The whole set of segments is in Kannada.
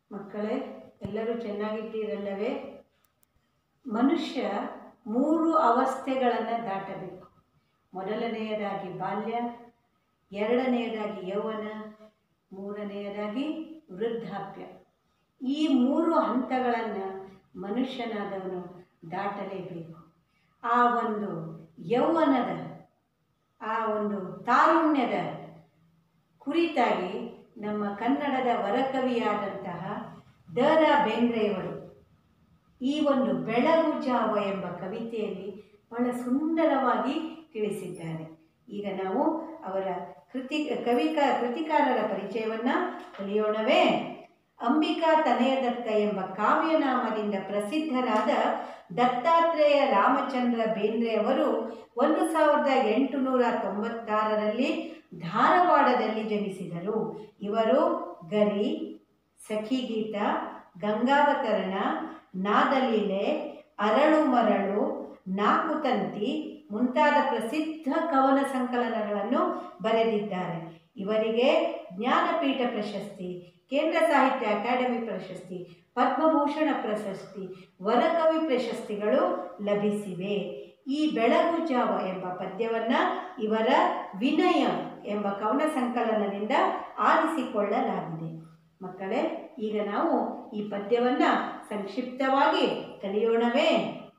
ಮಕ್ಕಳೇ ಎಲ್ಲರೂ ಚೆನ್ನಾಗಿದ್ದೀರಲ್ಲವೇ ಮನುಷ್ಯ ಮೂರು ಅವಸ್ಥೆಗಳನ್ನು ದಾಟಬೇಕು ಮೊದಲನೆಯದಾಗಿ ಬಾಲ್ಯ ಎರಡನೆಯದಾಗಿ ಯೌವನ ಮೂರನೆಯದಾಗಿ ವೃದ್ಧಾಪ್ಯ ಈ ಮೂರು ಹಂತಗಳನ್ನು ಮನುಷ್ಯನಾದವನು ದಾಟಲೇಬೇಕು ಆ ಒಂದು ಯೌವನದ ಆ ಒಂದು ತಾರುಣ್ಯದ ಕುರಿತಾಗಿ ನಮ್ಮ ಕನ್ನಡದ ವರಕವಿಯಾದಂತಹ ದ ರಾ ಬೇಂದ್ರೆಯವರು ಈ ಒಂದು ಬೆಳಗು ಜಾವ ಎಂಬ ಕವಿತೆಯಲ್ಲಿ ಬಹಳ ಸುಂದರವಾಗಿ ತಿಳಿಸಿದ್ದಾರೆ ಈಗ ನಾವು ಅವರ ಕೃತಿ ಕವಿಕ ಕೃತಿಕಾರರ ಪರಿಚಯವನ್ನು ಕಲಿಯೋಣವೇ ಅಂಬಿಕಾ ತನಯದತ್ತ ಎಂಬ ಕಾವ್ಯನಾಮದಿಂದ ಪ್ರಸಿದ್ಧರಾದ ದತ್ತಾತ್ರೇಯ ರಾಮಚಂದ್ರ ಬೇಂದ್ರೆಯವರು ಒಂದು ಸಾವಿರದ ಎಂಟುನೂರ ತೊಂಬತ್ತಾರರಲ್ಲಿ ಧಾರವಾಡದಲ್ಲಿ ಜನಿಸಿದರು ಇವರು ಗರಿ ಸಖಿಗೀತ ಗಂಗಾವತರಣ ನಾದಲೀಲೆ ಅರಳು ಮರಳು ನಾಕುತಂತಿ ಮುಂತಾದ ಪ್ರಸಿದ್ಧ ಕವನ ಸಂಕಲನಗಳನ್ನು ಬರೆದಿದ್ದಾರೆ ಇವರಿಗೆ ಜ್ಞಾನಪೀಠ ಪ್ರಶಸ್ತಿ ಕೇಂದ್ರ ಸಾಹಿತ್ಯ ಅಕಾಡೆಮಿ ಪ್ರಶಸ್ತಿ ಪದ್ಮಭೂಷಣ ಪ್ರಶಸ್ತಿ ವರಕವಿ ಪ್ರಶಸ್ತಿಗಳು ಲಭಿಸಿವೆ ಈ ಬೆಳಗು ಜಾವ ಎಂಬ ಪದ್ಯವನ್ನು ಇವರ ವಿನಯ ಎಂಬ ಕವನ ಸಂಕಲನದಿಂದ ಆರಿಸಿಕೊಳ್ಳಲಾಗಿದೆ ಮಕ್ಕಳೇ ಈಗ ನಾವು ಈ ಪದ್ಯವನ್ನು ಸಂಕ್ಷಿಪ್ತವಾಗಿ ಕಲಿಯೋಣವೇ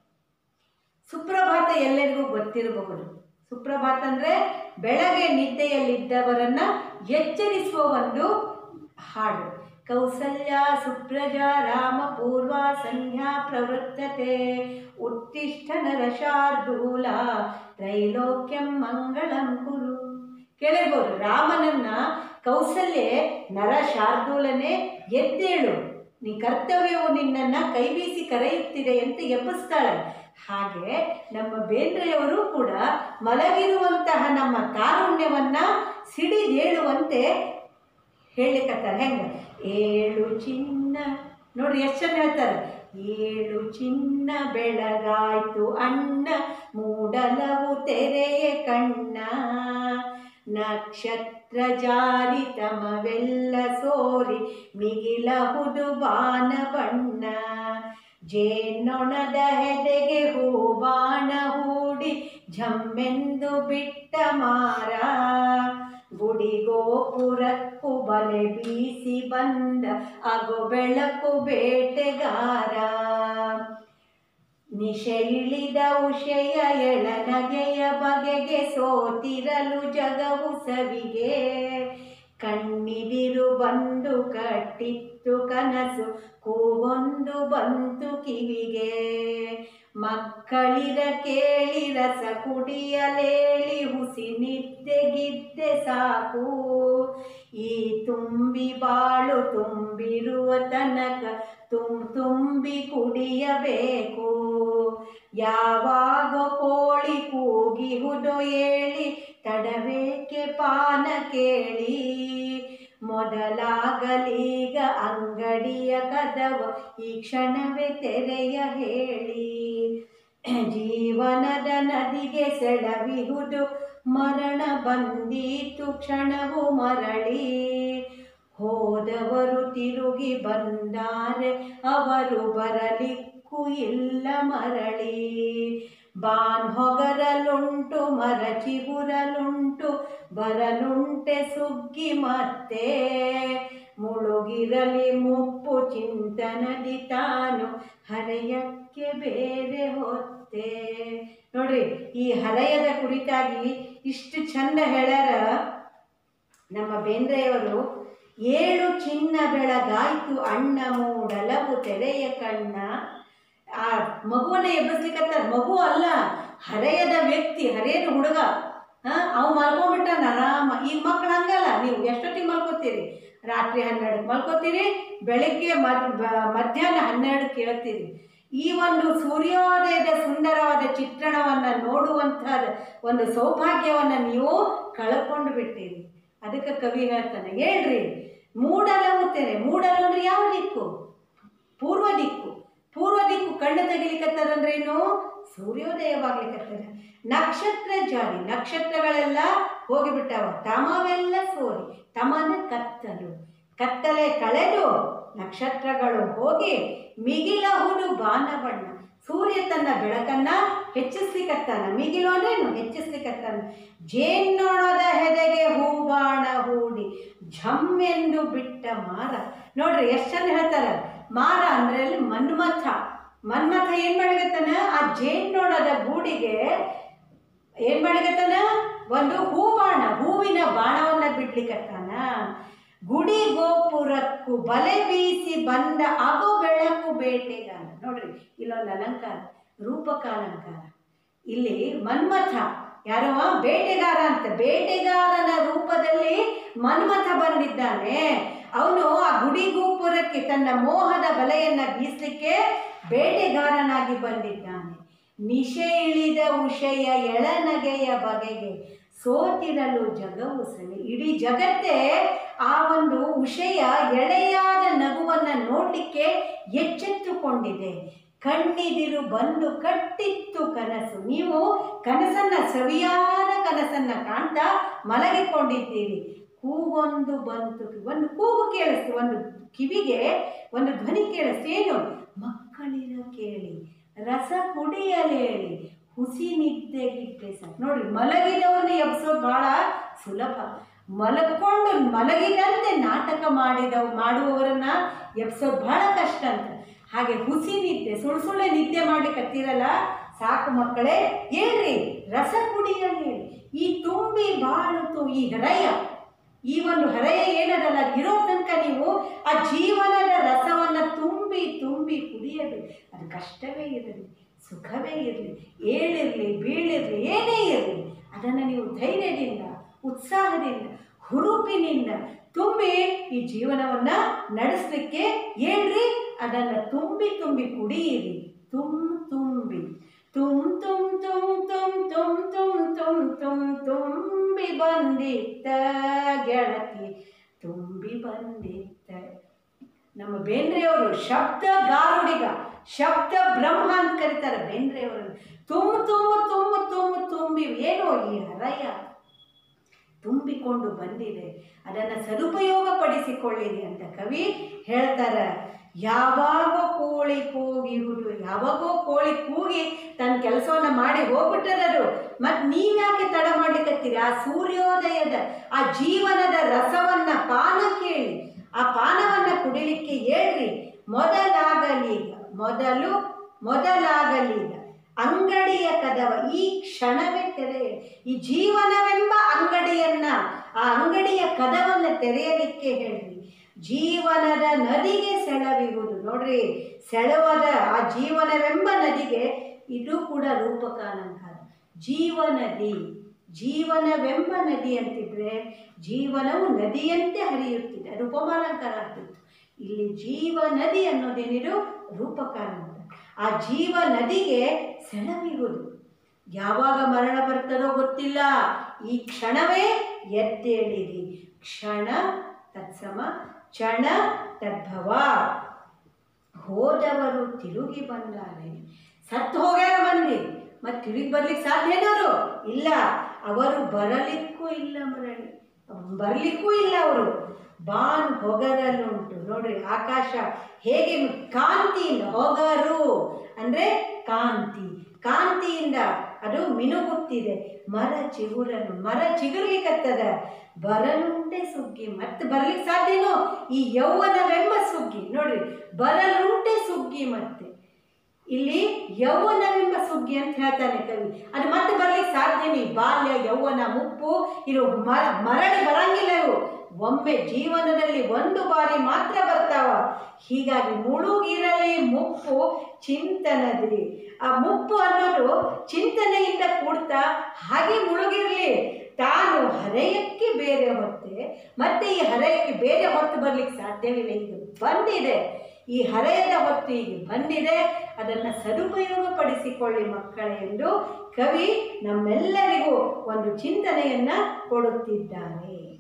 ಸುಪ್ರಭಾತ ಎಲ್ಲರಿಗೂ ಗೊತ್ತಿರಬಹುದು ಸುಪ್ರಭಾತ ಅಂದರೆ ಬೆಳಗ್ಗೆ ನಿದ್ದೆಯಲ್ಲಿದ್ದವರನ್ನ ಎಚ್ಚರಿಸುವ ಒಂದು ಹಾಡು ಕೌಸಲ್ಯ ಸುಪ್ರಜಾ ರಾಮ ಪೂರ್ವ ಸಂಧ್ಯಾ ಪ್ರವೃತ್ತತೆ ಉತ್ತಿಷ್ಠ ನರ ಶಾರ್ದೂಲ ತ್ರೈಲೋಕ್ಯಂ ಮಂಗಳಂ ಕುರು ಕೇಳಿರ್ಬೋದು ರಾಮನನ್ನ ಕೌಸಲ್ಯ ನರ ಶಾರ್ದೂಲನೇ ಎದ್ದೇಳು ನೀ ಕರ್ತವ್ಯವು ನಿನ್ನನ್ನ ಕೈ ಬೀಸಿ ಕರೆಯುತ್ತಿದೆ ಅಂತ ಎಬ್ಬಿಸ್ತಾಳೆ ಹಾಗೆ ನಮ್ಮ ಬೇಂದ್ರೆಯವರು ಕೂಡ ಮಲಗಿರುವಂತಹ ನಮ್ಮ ತಾರುಣ್ಯವನ್ನ ಸಿಡಿದೇಳುವಂತೆ ಹೇಳಿಕತ್ತಾರೆ ಹೆಂಗೆ ಏಳು ಚಿನ್ನ ನೋಡ್ರಿ ಎಷ್ಟು ಜನ ಹೇಳ್ತಾರೆ ಏಳು ಚಿನ್ನ ಬೆಳಗಾಯ್ತು ಅಣ್ಣ ಮೂಡಲವು ತೆರೆಯ ಕಣ್ಣ ನಕ್ಷತ್ರ ಜಾರಿ ತಮವೆಲ್ಲ ಸೋರಿ ಮಿಗಿಲಹುದು ಬಾನ ಬಣ್ಣ ಜೇನೊಣದ ಹೆದೆಗೆ ಹೂಬಾಣ ಹೂಡಿ ಝಮ್ಮೆಂದು ಬಿಟ್ಟ ಮಾರ ಗುಡಿ ಗೋಪುರಕ್ಕೂ ಬಲೆ ಬೀಸಿ ಬಂದ ಅಗೋ ಬೆಳಕು ಬೇಟೆಗಾರ ನಿಶೆ ಇಳಿದ ಉಷೆಯ ಎಳನಗೆಯ ಬಗೆಗೆ ಸೋತಿರಲು ಜಗವು ಸವಿಗೆ ಕಣ್ಣಿದಿರು ಬಂದು ಕಟ್ಟಿತ್ತು ಕನಸು ಕೂವೊಂದು ಬಂತು ಕಿವಿಗೆ ಮಕ್ಕಳಿರ ಕೇಳಿ ರಸ ಕುಡಿಯಲೇಳಿ ಹುಸಿ ನಿದ್ದೆಗಿದ್ದೆ ಸಾಕು ಈ ತುಂಬಿ ಬಾಳು ತುಂಬಿರುವ ತನಕ ತುಂ ತುಂಬಿ ಕುಡಿಯಬೇಕು ಯಾವಾಗ ಕೋಳಿ ಕೂಗಿಹುದು ಏಳಿ ತಡಬೇಕೆ ಪಾನ ಕೇಳಿ ಮೊದಲಾಗಲೀಗ ಅಂಗಡಿಯ ಕದವ ಈ ಕ್ಷಣವೇ ತೆರೆಯ ಹೇಳಿ ಜೀವನದ ನದಿಗೆ ಸೆಳವಿಹುದು ಮರಣ ಬಂದೀತು ಕ್ಷಣವು ಮರಳಿ ಹೋದವರು ತಿರುಗಿ ಬಂದಾರೆ ಅವರು ಬರಲಿಕ್ಕೂ ಇಲ್ಲ ಮರಳಿ ಬಾನ್ ಹೊಗರಲುಂಟು ಮರ ಚಿಗುರಲುಂಟು ಬರಲುಂಟೆ ಸುಗ್ಗಿ ಮತ್ತೆ ಮುಳುಗಿರಲಿ ಮುಪ್ಪು ಚಿಂತನದಿ ತಾನು ಹರೆಯಕ್ಕೆ ಬೇರೆ ಹೊತ್ತೆ ನೋಡ್ರಿ ಈ ಹರೆಯದ ಕುರಿತಾಗಿ ಇಷ್ಟು ಚಂದ ಹೇಳ್ಯಾರ ನಮ್ಮ ಬೇಂದ್ರೆಯವರು ಏಳು ಚಿನ್ನ ಬೆಳಗಾಯ್ತು ಅಣ್ಣ ಮೂಡಲವು ತೆರೆಯ ಕಣ್ಣ ಆ ಮಗುವನ್ನ ಎಬ್ಬಿಸ್ಲಿಕ್ಕತ್ತಾರ ಮಗು ಅಲ್ಲ ಹರೆಯದ ವ್ಯಕ್ತಿ ಹರೆಯದ ಹುಡುಗ ಹಾಂ ಅವು ಮಲ್ಕೊಂಡ್ಬಿಟ್ಟಾನ ಆರಾಮ ಈಗ ಮಕ್ಳು ಹಂಗಲ್ಲ ನೀವು ಎಷ್ಟೊತ್ತಿಗೆ ಮಲ್ಕೋತೀರಿ ರಾತ್ರಿ ಹನ್ನೆರಡಕ್ಕೆ ಮಲ್ಕೋತೀರಿ ಬೆಳಗ್ಗೆ ಮದ್ ಬ- ಮಧ್ಯಾಹ್ನ ಹನ್ನೆರಡಕ್ಕೆ ಕೇಳ್ತೀರಿ ಈ ಒಂದು ಸೂರ್ಯೋದಯದ ಸುಂದರವಾದ ಚಿತ್ರಣವನ್ನು ನೋಡುವಂತಹ ಒಂದು ಸೌಭಾಗ್ಯವನ್ನು ನೀವು ಕಳ್ಕೊಂಡು ಬಿಟ್ಟಿರಿ ಅದಕ್ಕೆ ಕವಿ ಹೇಳ್ತಾನೆ ಹೇಳ್ರಿ ಮೂಡಲವು ತೆರೆ ಮೂಡಲು ಅಂದ್ರೆ ಯಾವ ದಿಕ್ಕು ಪೂರ್ವ ದಿಕ್ಕು ಪೂರ್ವ ದಿಕ್ಕು ಕಣ್ಣು ತೆಗಿಲಿಕ್ಕತ್ತದಂದ್ರೇನು ಸೂರ್ಯೋದಯವಾಗ್ಲಿಕ್ಕತ್ತದ ನಕ್ಷತ್ರ ಜಾರಿ ನಕ್ಷತ್ರಗಳೆಲ್ಲ ಹೋಗಿಬಿಟ್ಟವ ತಮವೆಲ್ಲ ಸೋರಿ ತಮ ಅಂದ್ರೆ ಕತ್ತಲು ಕತ್ತಲೆ ಕಳೆದು ನಕ್ಷತ್ರಗಳು ಹೋಗಿ ಮಿಗಿಲಹುದು ಬಾಣಬಣ್ಣ ಸೂರ್ಯ ತನ್ನ ಬೆಳಕನ್ನ ಹೆಚ್ಚಿಸ್ಲಿಕ್ಕತ್ತಾನ ಮಿಗಿಲು ಅಂದ್ರೇನು ಹೆಚ್ಚಿಸ್ಲಿಕ್ಕತ್ತಾನ ಜೇನ್ನೊಣದ ಹೆದೆಗೆ ಹೂಬಾಣ ಹೂಡಿ ಝಮ್ಮೆಂದು ಬಿಟ್ಟ ಮಾರ ನೋಡ್ರಿ ಎಷ್ಟು ಜನ ಹೇಳ್ತಾರೆ ಮಾರ ಅಂದ್ರೆ ಅಲ್ಲಿ ಮನ್ಮಥ ಮನ್ಮಥ ಏನ್ ಮಾಡ್ಲಿಕತ್ತಾನ ಆ ಜೇನ್ನೊಣದ ಗೂಡಿಗೆ ಏನ್ ಮಾಡ್ಲಿಕತ್ತಾನ ಒಂದು ಹೂಬಾಣ ಹೂವಿನ ಬಾಣವನ್ನ ಬಿಡ್ಲಿಕತ್ತಾನ ಗುಡಿ ಗೋಪುರಕ್ಕೂ ಬಲೆ ಬೀಸಿ ಬಂದ ಅಗೋ ಬೆಳಕು ಬೇಟೆಗಾರ ನೋಡ್ರಿ ಇಲ್ಲೊಂದು ಅಲಂಕಾರ ರೂಪಕ ಅಲಂಕಾರ ಇಲ್ಲಿ ಮನ್ಮಥ ಯಾರೋ ಬೇಟೆಗಾರ ಅಂತ ಬೇಟೆಗಾರನ ರೂಪದಲ್ಲಿ ಮನ್ಮಥ ಬಂದಿದ್ದಾನೆ ಅವನು ಆ ಗುಡಿ ಗೋಪುರಕ್ಕೆ ತನ್ನ ಮೋಹದ ಬಲೆಯನ್ನ ಬೀಸಲಿಕ್ಕೆ ಬೇಟೆಗಾರನಾಗಿ ಬಂದಿದ್ದಾನೆ ನಿಶೆ ಇಳಿದ ಉಷಯ ಎಳನಗೆಯ ಬಗೆಗೆ ಸೋತಿರಲು ಜಗವು ಸವಿ ಇಡೀ ಜಗತ್ತೇ ಆ ಒಂದು ಉಷಯ ಎಳೆಯಾದ ನಗುವನ್ನ ನೋಡ್ಲಿಕ್ಕೆ ಎಚ್ಚೆತ್ತುಕೊಂಡಿದೆ ಕಣ್ಣಿದಿರು ಬಂದು ಕಟ್ಟಿತ್ತು ಕನಸು ನೀವು ಕನಸನ್ನ ಸವಿಯಾದ ಕನಸನ್ನ ಕಾಣ್ತಾ ಮಲಗಿಕೊಂಡಿದ್ದೀರಿ ಕೂಗೊಂದು ಬಂತು ಒಂದು ಕೂಗು ಕೇಳಿಸ್ತು ಒಂದು ಕಿವಿಗೆ ಒಂದು ಧ್ವನಿ ಕೇಳಿಸ್ತು ಏನು ಮಕ್ಕಳಿನ ಕೇಳಿ ರಸ ಕುಡಿಯಲೇಳಿ ಹುಸಿ ನಿದ್ದೆಗಿಟ್ಟೆ ಸಾಕು ನೋಡ್ರಿ ಮಲಗಿದವನ್ನ ಎಬ್ಸೋದು ಬಹಳ ಸುಲಭ ಮಲಗ್ಕೊಂಡು ಮಲಗಿದಂತೆ ನಾಟಕ ಮಾಡಿದವ ಮಾಡುವವರನ್ನ ಎಬ್ಸೋದು ಬಹಳ ಕಷ್ಟ ಅಂತ ಹಾಗೆ ಹುಸಿ ನಿದ್ದೆ ಸುಳ್ಳು ಸುಳ್ಳೆ ನಿದ್ದೆ ಮಾಡ್ಲಿಕ್ಕೆ ಹತ್ತಿರಲ್ಲ ಸಾಕು ಮಕ್ಕಳೇ ಹೇಳ್ರಿ ರಸ ಕುಡಿಯಲಿ ಈ ತುಂಬಿ ಬಾಳುತ್ತು ಈ ಹೃದಯ ಈ ಒಂದು ಹರೆಯ ಏನದಲ್ಲ ಇರೋ ತನಕ ನೀವು ಆ ಜೀವನದ ರಸವನ್ನು ತುಂಬಿ ತುಂಬಿ ಕುಡಿಯಬೇಕು ಅದು ಕಷ್ಟವೇ ಇರಲಿ ಸುಖವೇ ಇರಲಿ ಏಳಿರಲಿ ಬೀಳಿರಲಿ ಏನೇ ಇರಲಿ ಅದನ್ನು ನೀವು ಧೈರ್ಯದಿಂದ ಉತ್ಸಾಹದಿಂದ ಹುರುಪಿನಿಂದ ತುಂಬಿ ಈ ಜೀವನವನ್ನು ನಡೆಸಲಿಕ್ಕೆ ಏನ್ರಿ ಅದನ್ನು ತುಂಬಿ ತುಂಬಿ ಕುಡಿಯಿರಿ ತುಮ್ ತುಂಬಿ ತುಮ್ ತುಮ್ ತುಮ್ ತುಮ್ ತುಮ್ ತುಮ್ ತುಮ್ ತುಮ್ ತುಂಬಿ ಬಂದಿತ್ತ ಗೆಳತಿ ತುಂಬಿ ಬಂದಿತ್ತ ನಮ್ಮ ಬೇಂದ್ರೆಯವರು ಶಬ್ದ ಗಾರುಡಿಗ ಶಬ್ದ ಬ್ರಹ್ಮ ಅಂತ ಕರೀತಾರೆ ಬೇಂದ್ರೆಯವರನ್ನು ತುಂಬ ತುಂಬ ತುಂಬ ತುಂಬ ತುಂಬಿ ಏನು ಈ ಹರಯ ತುಂಬಿಕೊಂಡು ಬಂದಿದೆ ಅದನ್ನು ಸದುಪಯೋಗ ಪಡಿಸಿಕೊಳ್ಳಿರಿ ಅಂತ ಕವಿ ಹೇಳ್ತಾರೆ ಯಾವಾಗ ಕೋಳಿ ಕೂಗಿಹುದು ಯಾವಾಗೋ ಕೋಳಿ ಕೂಗಿ ತನ್ನ ಕೆಲಸವನ್ನ ಮಾಡಿ ಹೋಗ್ಬಿಟ್ಟರದು ಮತ್ತು ನೀವ್ಯಾಕೆ ತಡ ಮಾಡ್ಲಿಕ್ಕತ್ತೀರಿ ಆ ಸೂರ್ಯೋದಯದ ಆ ಜೀವನದ ರಸವನ್ನ ಪಾನ ಕೇಳಿ ಆ ಪಾನವನ್ನ ಕುಡಿಲಿಕ್ಕೆ ಹೇಳ್ರಿ ಮೊದಲಾಗಲೀಗ ಮೊದಲು ಮೊದಲಾಗಲೀಗ ಅಂಗಡಿಯ ಕದವ ಈ ಕ್ಷಣವೇ ತೆರೆ ಈ ಜೀವನವೆಂಬ ಅಂಗಡಿಯನ್ನ ಆ ಅಂಗಡಿಯ ಕದವನ್ನು ತೆರೆಯಲಿಕ್ಕೆ ಹೇಳ್ರಿ ಜೀವನದ ನದಿಗೆ ಸೆಳವಿರುವುದು ನೋಡ್ರಿ ಸೆಳವದ ಆ ಜೀವನವೆಂಬ ನದಿಗೆ ಇದು ಕೂಡ ರೂಪಕ ಅಲಂಕಾರ ಜೀವನದಿ ಜೀವನವೆಂಬ ನದಿ ಅಂತಿದ್ರೆ ಜೀವನವು ನದಿಯಂತೆ ಹರಿಯುತ್ತಿದೆ ಅದು ಉಪಮಾಲಂಕಾರ ಆಗ್ತಿತ್ತು ಇಲ್ಲಿ ಜೀವ ನದಿ ಅನ್ನೋದೇನಿದು ರೂಪಕ ಅಲಂಕಾರ ಆ ಜೀವ ನದಿಗೆ ಸೆಳವಿರುವುದು ಯಾವಾಗ ಮರಣ ಬರ್ತದೋ ಗೊತ್ತಿಲ್ಲ ಈ ಕ್ಷಣವೇ ಎದ್ದೇಳಿರಿ ಕ್ಷಣ ತತ್ಸಮ ಚಣ ತದ್ಭವ ಹೋದವರು ತಿರುಗಿ ಬಂದಾರೆ ಸತ್ತು ಹೋಗ್ಯಾರ ಮಂದಿ ಮತ್ತೆ ತಿರುಗಿ ಬರ್ಲಿಕ್ಕೆ ಸಾಧ್ಯನವರು ಇಲ್ಲ ಅವರು ಬರಲಿಕ್ಕೂ ಇಲ್ಲ ಮರಳಿ ಬರಲಿಕ್ಕೂ ಇಲ್ಲ ಅವರು ಬಾನ್ ಹೊಗರಲ್ಲುಂಟು ನೋಡ್ರಿ ಆಕಾಶ ಹೇಗೆ ಕಾಂತಿಯಿಂದ ಹೊಗರು ಅಂದರೆ ಕಾಂತಿ ಕಾಂತಿಯಿಂದ ಅದು ಮಿನುಗುತ್ತಿದೆ ಮರ ಚಿಗುರನು ಮರ ಚಿಗುರ್ಲಿಕ್ಕತ್ತದ ಬರಲುಂಟೆ ಸುಗ್ಗಿ ಮತ್ತೆ ಬರ್ಲಿಕ್ಕೆ ಸಾಧ್ಯನೋ ಈ ಯೌವನವೆಂಬ ಸುಗ್ಗಿ ನೋಡ್ರಿ ಬರಲುಂಟೆ ಸುಗ್ಗಿ ಮತ್ತೆ ಇಲ್ಲಿ ಯೌವನವೆಂಬ ಸುಗ್ಗಿ ಅಂತ ಹೇಳ್ತಾನೆ ಕವಿ ಅದು ಮತ್ತೆ ಬರ್ಲಿಕ್ಕೆ ಸಾಧ್ಯನೇ ಬಾಲ್ಯ ಯೌವನ ಮುಪ್ಪು ಇದು ಮರ ಮರಳಿ ಬರಂಗಿಲ್ಲ ಇವು ಒಮ್ಮೆ ಜೀವನದಲ್ಲಿ ಒಂದು ಬಾರಿ ಮಾತ್ರ ಬರ್ತಾವ ಹೀಗಾಗಿ ಮುಳುಗಿರಲಿ ಮುಪ್ಪು ಚಿಂತನದಿ ಆ ಮುಪ್ಪು ಅನ್ನೋದು ಚಿಂತನೆಯಿಂದ ಕೂಡ್ತಾ ಹಾಗೆ ಮುಳುಗಿರಲಿ ತಾನು ಹರೆಯಕ್ಕೆ ಬೇರೆ ಹೊತ್ತೆ ಮತ್ತೆ ಈ ಹರೆಯಕ್ಕೆ ಬೇರೆ ಹೊತ್ತು ಬರ್ಲಿಕ್ಕೆ ಸಾಧ್ಯವಿಲ್ಲ ಈಗ ಬಂದಿದೆ ಈ ಹರೆಯದ ಹೊತ್ತು ಈಗ ಬಂದಿದೆ ಅದನ್ನು ಸದುಪಯೋಗ ಪಡಿಸಿಕೊಳ್ಳಿ ಮಕ್ಕಳೇ ಎಂದು ಕವಿ ನಮ್ಮೆಲ್ಲರಿಗೂ ಒಂದು ಚಿಂತನೆಯನ್ನು ಕೊಡುತ್ತಿದ್ದಾನೆ